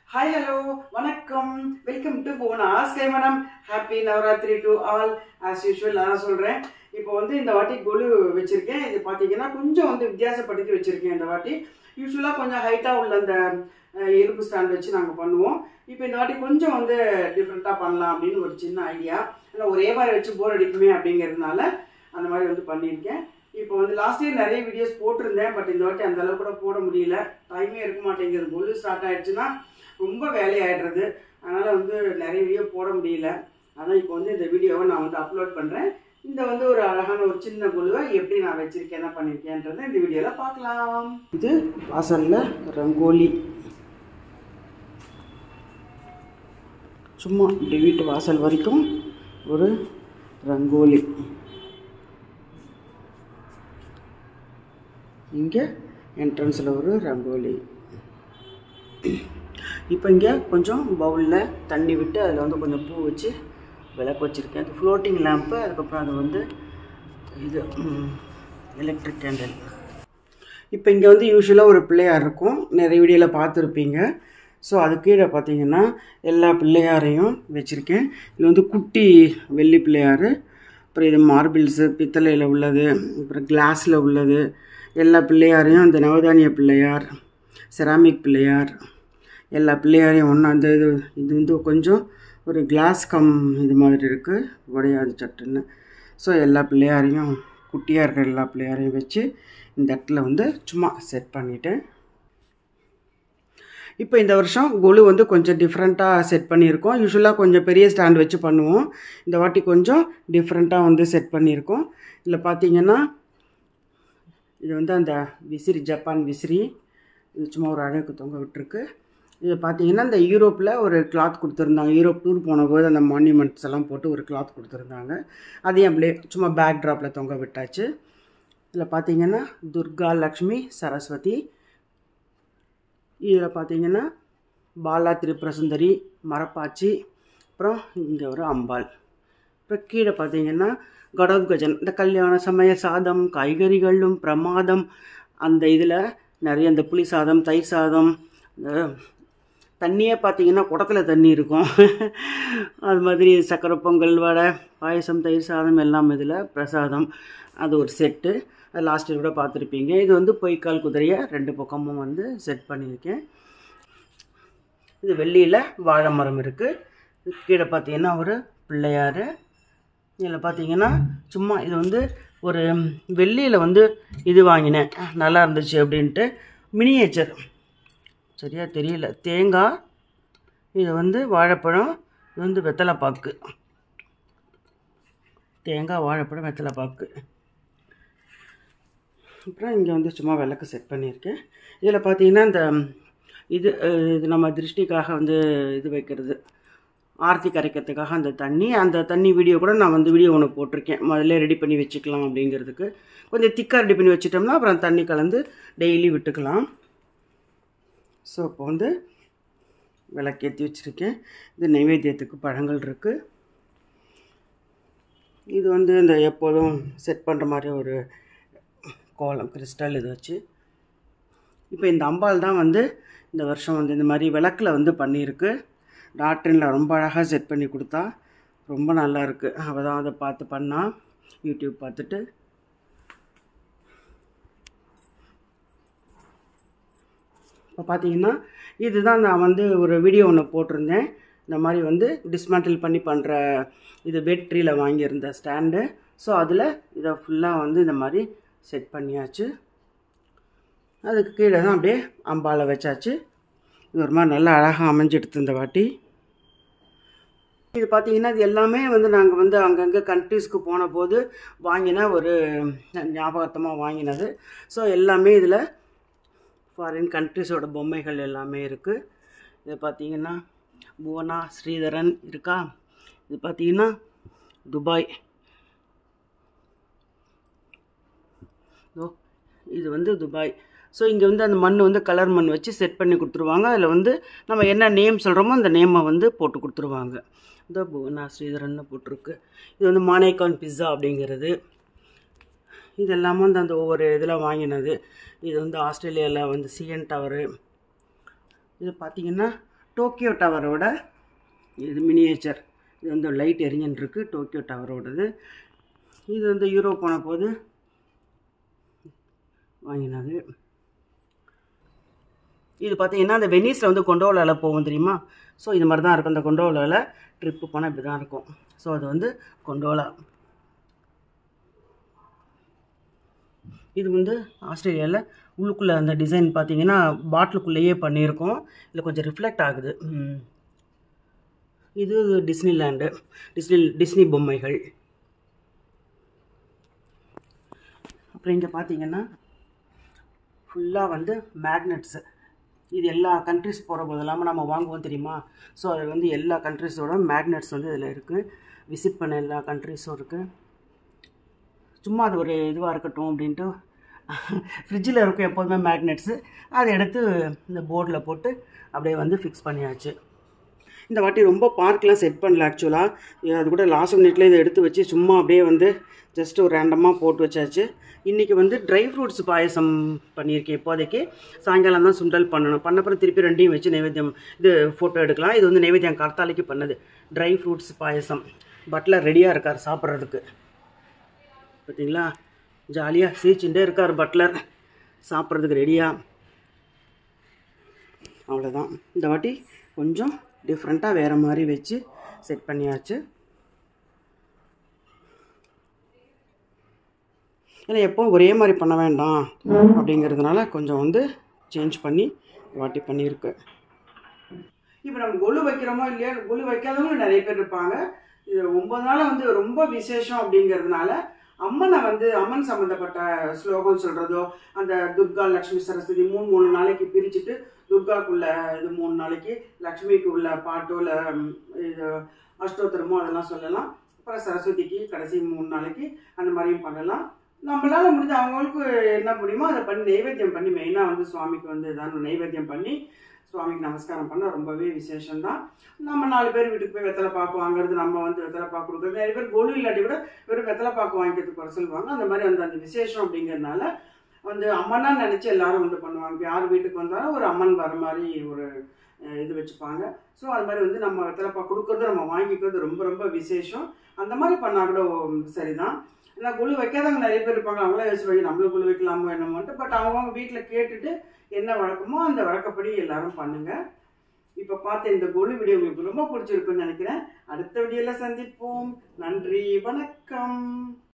Hi hello வணக்கம் welcome to போனா ஆஸ்கை madam happy Navratri to all as usual நான் சொல்கிறேன் இப்போ வந்து இந்த வாட்டி கொலு வச்சுருக்கேன் இது பார்த்தீங்கன்னா கொஞ்சம் வந்து வித்தியாசப்படுத்தி வச்சுருக்கேன் இந்த வாட்டி யூஸ்வலாக கொஞ்சம் ஹைட்டாக உள்ள அந்த அஹ், இரும்பு ஸ்டாண்ட் வச்சு நாங்கள் பண்ணுவோம் இப்போ இந்த வாட்டி கொஞ்சம் வந்து டிஃப்ரெண்ட்டாக பண்ணலாம் அப்படின்னு ஒரு சின்ன ஐடியா ஏன்னா ஒரே மாதிரி வச்சு போர் அடிக்குமே அப்படிங்கிறதுனால அந்த மாதிரி வந்து பண்ணியிருக்கேன் இப்போ வந்து லாஸ்ட் இயர் நிறைய வீடியோஸ் போட்டிருந்தேன் பட் இந்த வாட்டி அந்த அளவுக்கு கூட போட முடியல டைமே இருக்க மாட்டேங்குது கொலு ஸ்டார்ட் ஆயிடுச்சுன்னா ரொம்ப வேலையாயிடுறது அதனால் வந்து நிறைய வீடியோ போட முடியல அதான் இப்போ வந்து இந்த வீடியோவை நான் வந்து அப்லோட் பண்ணுறேன் இந்த வந்து ஒரு அழகான ஒரு சின்ன குழுவை எப்படி நான் வச்சிருக்கேன் என்ன பண்ணியிருக்கேன்றதை இந்த வீடியோவில் பார்க்கலாம் இது வாசலில் ரங்கோலி சும்மா இப்படி வீட்டு வாசல் வரைக்கும் ஒரு ரங்கோலி இங்கே என்ட்ரன்ஸில் ஒரு ரங்கோலி இப்போ இங்கே கொஞ்சம் பவுலில் தண்ணி விட்டு அதில் வந்து கொஞ்சம் பூ வச்சு விளக்கு வச்சுருக்கேன் அது ஃப்ளோட்டிங் லேம்ப்பு அதுக்கப்புறம் அது வந்து இது எலக்ட்ரிக் கேண்டில் இப்போ இங்கே வந்து யூஸ்வலாக ஒரு பிள்ளையார் இருக்கும் நிறைய வீடியோவில் பார்த்துருப்பீங்க ஸோ அது கீழே பார்த்தீங்கன்னா எல்லா பிள்ளையாரையும் வச்சுருக்கேன் இது வந்து குட்டி வெள்ளி பிள்ளையார் அப்புறம் இது மார்பிள்ஸு பித்தளையில் உள்ளது அப்புறம் கிளாஸில் உள்ளது எல்லா பிள்ளையாரையும் அந்த நவதானிய பிள்ளையார் செராமிக் பிள்ளையார் எல்லா பிள்ளையாரையும் ஒன்றா அந்த இது இது வந்து கொஞ்சம் ஒரு கிளாஸ் கம் இது மாதிரி இருக்குது உடையாது சட்டுன்னு ஸோ எல்லா பிள்ளையாரையும் குட்டியாக இருக்கிற எல்லா பிள்ளையாரையும் வச்சு இந்த இடத்துல வந்து சும்மா செட் பண்ணிட்டேன் இப்போ இந்த வருஷம் கொலு வந்து கொஞ்சம் டிஃப்ரெண்ட்டாக செட் பண்ணியிருக்கோம் யூஸ்வலாக கொஞ்சம் பெரிய ஸ்டாண்ட் வச்சு பண்ணுவோம் இந்த வாட்டி கொஞ்சம் டிஃப்ரெண்ட்டாக வந்து செட் பண்ணியிருக்கோம் இதில் பார்த்தீங்கன்னா இது வந்து அந்த விசிறி ஜப்பான் விசிறி இது சும்மா ஒரு அழகு தொங்க விட்டுருக்கு இது பார்த்தீங்கன்னா இந்த யூரோப்பில் ஒரு கிளாத் கொடுத்துருந்தாங்க யூரோப் டூர் போனபோது அந்த மான்யூமெண்ட்ஸ் எல்லாம் போட்டு ஒரு கிளாத் கொடுத்துருந்தாங்க அதையும் அப்படியே சும்மா பேக் ட்ராப்பில் தொங்க விட்டாச்சு இதில் பார்த்தீங்கன்னா துர்கா லக்ஷ்மி சரஸ்வதி இதில் பார்த்தீங்கன்னா பாலா திரிபுர சுந்தரி மரப்பாச்சி அப்புறம் இங்கே ஒரு அம்பாள் அப்புறம் கீழே பார்த்தீங்கன்னா கடோத்கஜன் இந்த கல்யாண சமய சாதம் காய்கறிகளும் பிரமாதம் அந்த இதில் நிறைய இந்த புளி சாதம் தயிர் சாதம் இந்த தண்ணியே பார்த்தீங்கன்னா குடத்தில் தண்ணி இருக்கும் அது மாதிரி சக்கரை பொங்கல் வடை பாயசம் தயிர் சாதம் எல்லாம் இதில் பிரசாதம் அது ஒரு செட்டு அது லாஸ்ட் கூட பார்த்துருப்பீங்க இது வந்து பொய்க்கால் குதிரையை ரெண்டு பக்கமும் வந்து செட் பண்ணியிருக்கேன் இது வெள்ளியில் வாழை மரம் இருக்குது கீழே பார்த்தீங்கன்னா ஒரு பிள்ளையார் இதில் பார்த்தீங்கன்னா சும்மா இது வந்து ஒரு வெள்ளியில் வந்து இது வாங்கினேன் நல்லா இருந்துச்சு அப்படின்ட்டு மினியேச்சர் சரியாக தெரியல தேங்காய் இது வந்து வாழைப்பழம் இது வந்து வெத்தலைப்பாக்கு தேங்காய் வாழைப்பழம் வெத்தலைப்பாக்கு அப்புறம் இங்கே வந்து சும்மா விளக்கு செட் பண்ணியிருக்கேன் இதில் பார்த்தீங்கன்னா இந்த இது அஹ், இது நம்ம திருஷ்டிக்காக வந்து இது வைக்கிறது ஆர்த்தி கரைக்கிறதுக்காக அந்த தண்ணி அந்த தண்ணி வீடியோ கூட நான் வந்து வீடியோ ஒன்று போட்டிருக்கேன் முதல்ல ரெடி பண்ணி வச்சுக்கலாம் அப்படிங்கிறதுக்கு கொஞ்சம் திக்காக ரெடி பண்ணி வச்சிட்டோம்னா அப்புறம் தண்ணி கலந்து டெய்லி விட்டுக்கலாம் ஸோ இப்போ வந்து விளக்கேற்றி வச்சுருக்கேன் இது நைவேத்தியத்துக்கு பழங்கள் இருக்குது இது வந்து இந்த எப்போதும் செட் பண்ணுற மாதிரி ஒரு கோலம் கிறிஸ்டல் இது வச்சு இப்போ இந்த அம்பாள் தான் வந்து இந்த வருஷம் வந்து இந்த மாதிரி விளக்கில் வந்து பண்ணியிருக்கு டாக்டரில் ரொம்ப அழகாக செட் பண்ணி கொடுத்தா ரொம்ப நல்லா இருக்கு அவள் தான் அதை பார்த்து பண்ணா யூடியூப் பார்த்துட்டு இப்போ பார்த்தீங்கன்னா இதுதான் நான் வந்து ஒரு வீடியோ ஒன்று போட்டிருந்தேன் இந்த மாதிரி வந்து டிஸ்மேண்டில் பண்ணி பண்ணுற இது பெட் ட்ரீயில் வாங்கியிருந்த ஸ்டாண்டு ஸோ அதில் இதை ஃபுல்லாக வந்து இந்த மாதிரி செட் பண்ணியாச்சு அதுக்கு கீழே தான் அப்படியே அம்பாலை வச்சாச்சு இது ஒரு மாதிரி நல்லா அழகாக அமைஞ்சிடுது இந்த வாட்டி இது பார்த்தீங்கன்னா இது எல்லாமே வந்து நாங்கள் வந்து அங்கங்கே கண்ட்ரீஸ்க்கு போன போது வாங்கின ஒரு ஞாபகத்தமாக வாங்கினது ஸோ எல்லாமே இதில் ஃபாரின் கண்ட்ரிஸோட பொம்மைகள் எல்லாமே இருக்குது இது பார்த்தீங்கன்னா புவனா ஸ்ரீதரன் இருக்கா இது பார்த்தீங்கன்னா துபாய் ஓ இது வந்து துபாய் ஸோ இங்கே வந்து அந்த மண் வந்து கலர் மண் வச்சு செட் பண்ணி கொடுத்துருவாங்க அதில் வந்து நம்ம என்ன நேம் சொல்கிறோமோ அந்த நேமை வந்து போட்டு கொடுத்துருவாங்க இந்த புவனா ஸ்ரீதரன் போட்டிருக்கு இது வந்து மானேகான் பிஸ்ஸா அப்படிங்கிறது இது எல்லாமே வந்து அந்த ஒவ்வொரு இதில் வாங்கினது இது வந்து ஆஸ்திரேலியாவில் வந்து சிஎன் டவரு இது பார்த்தீங்கன்னா டோக்கியோ டவரோட இது மினியேச்சர் இது வந்து லைட் எரிஞ்சுன்னு இருக்கு டோக்கியோ டவரோடது இது வந்து யூரோப் போன போது வாங்கினது இது பார்த்தீங்கன்னா அந்த வெனிஸில் வந்து கொண்டோலாவில் போகும் தெரியுமா ஸோ இது மாதிரி தான் இருக்கும் அந்த கொண்டோலாவில் ட்ரிப்பு போனால் இப்படி தான் இருக்கும் ஸோ அது வந்து கொண்டோலா இது வந்து ஆஸ்திரேலியாவில் உள்ளுக்குள்ளே அந்த டிசைன் பார்த்தீங்கன்னா பாட்டிலுக்குள்ளேயே பண்ணியிருக்கோம் இதில் கொஞ்சம் ரிஃப்ளெக்ட் ஆகுது ம். இது டிஸ்னிலேண்டு டிஸ்னி டிஸ்னி பொம்மைகள் அப்புறம் இங்கே பார்த்தீங்கன்னா ஃபுல்லாக வந்து மேக்னெட்ஸு இது எல்லா கண்ட்ரிஸ் போகிற போது இல்லாமல் நம்ம வாங்குவோம் தெரியுமா ஸோ அது வந்து எல்லா கண்ட்ரிஸோட மேக்னெட்ஸ் வந்து இதில் இருக்குது விசிட் பண்ண எல்லா கண்ட்ரிஸும் இருக்குது சும்மா அது ஒரு இதுவாக இருக்கட்டும் அப்படின்ட்டு ஃப்ரிட்ஜில் இருக்கும் எப்போதுமே மேக்னெட்ஸு அதை எடுத்து இந்த போர்டில் போட்டு அப்படியே வந்து ஃபிக்ஸ் பண்ணியாச்சு இந்த வாட்டி ரொம்ப பார்க்லாம் செட் பண்ணல ஆக்சுவலாக அது கூட லாஸ்ட் மினிட்ல இதை எடுத்து வச்சு சும்மா அப்படியே வந்து ஜஸ்ட் ஒரு ரேண்டமாக போட்டு வச்சாச்சு இன்றைக்கி வந்து ட்ரை ஃப்ரூட்ஸ் பாயசம் பண்ணியிருக்கேன் இப்போதைக்கு சாயங்காலம் தான் சுண்டல் பண்ணணும் பண்ணப்புறம் திருப்பி ரெண்டையும் வச்சு நைவேத்தியம் இது ஃபோட்டோ எடுக்கலாம் இது வந்து நைவேத்தியம் கர்த்தாலைக்கு பண்ணது ட்ரை ஃப்ரூட்ஸ் பாயசம் பட்லர் ரெடியாக இருக்கார் சாப்பிட்றதுக்கு பார்த்தீங்களா ஜாலியாக சிரிச்சுட்டே இருக்கார் பட்லர் சாப்பிட்றதுக்கு ரெடியாக அவ்வளோதான் இந்த வாட்டி கொஞ்சம் டிஃப்ரெண்ட்டாக வேறு மாதிரி வச்சு செட் பண்ணியாச்சு ஏன்னா எப்போவும் ஒரே மாதிரி பண்ண வேண்டாம் அப்படிங்கிறதுனால கொஞ்சம் வந்து சேஞ்ச் பண்ணி வாட்டி பண்ணியிருக்கு இப்போ நம்ம கொலு வைக்கிறோமோ இல்லையா கொலு வைக்காதவங்க நிறைய பேர் இருப்பாங்க இது ஒன்பது நாள் வந்து ரொம்ப விசேஷம் அப்படிங்கிறதுனால அம்மனை வந்து அம்மன் சம்மந்தப்பட்ட ஸ்லோகம் சொல்கிறதோ அந்த துர்கா லக்ஷ்மி சரஸ்வதி மூணு மூணு நாளைக்கு பிரிச்சுட்டு துர்காக்குள்ள இது மூணு நாளைக்கு லக்ஷ்மிக்கு உள்ள பாட்டோ இல்லை இது அஷ்டோத்திரமோ அதெல்லாம் சொல்லலாம் அப்புறம் சரஸ்வதிக்கு கடைசி மூணு நாளைக்கு அந்த மாதிரியும் பண்ணலாம் நம்மளால முடிஞ்ச அவங்களுக்கு என்ன முடியுமோ அதை பண்ணி நைவேத்தியம் பண்ணி மெயினாக வந்து சுவாமிக்கு வந்து ஏதாவது நைவேத்தியம் பண்ணி சுவாமிக்கு நமஸ்காரம் பண்ண ரொம்பவே விசேஷம்தான் நம்ம நாலு பேர் வீட்டுக்கு போய் வெத்தலை பாக்கு வாங்குறது நம்ம வந்து வெத்தலை பாக்கு கொடுக்குறது நிறைய பேர் கொலு இல்லாட்டி கூட வெறும் வெத்தலை பாக்கு வாங்கிக்கிறதுக்கு வர சொல்லுவாங்க அந்த மாதிரி வந்து அந்த விசேஷம் அப்படிங்கிறதுனால வந்து அம்மனா நினச்சி எல்லாரும் வந்து பண்ணுவாங்க யார் வீட்டுக்கு வந்தாலும் ஒரு அம்மன் வர மாதிரி ஒரு அஹ், இது வச்சுப்பாங்க ஸோ அது மாதிரி வந்து நம்ம வெத்தலை பாக்கு கொடுக்கறது நம்ம வாங்கிக்கிறது ரொம்ப ரொம்ப விசேஷம் அந்த மாதிரி பண்ணால் கூட சரிதான் ஏன்னா குழு வைக்காதவங்க நிறைய பேர் இருப்பாங்க அவங்களே யோசிச்சு நம்மளும் குழு வைக்கலாமோ என்னமோன்ட்டு பட் அவங்கவுங்க வீட்டில் கேட்டுட்டு என்ன வழக்கமோ அந்த வழக்கப்படி எல்லாரும் பண்ணுங்க இப்போ பார்த்த இந்த குழு வீடியோ உங்களுக்கு ரொம்ப பிடிச்சிருக்குன்னு நினைக்கிறேன் அடுத்த வீடியோவில் சந்திப்போம் நன்றி வணக்கம்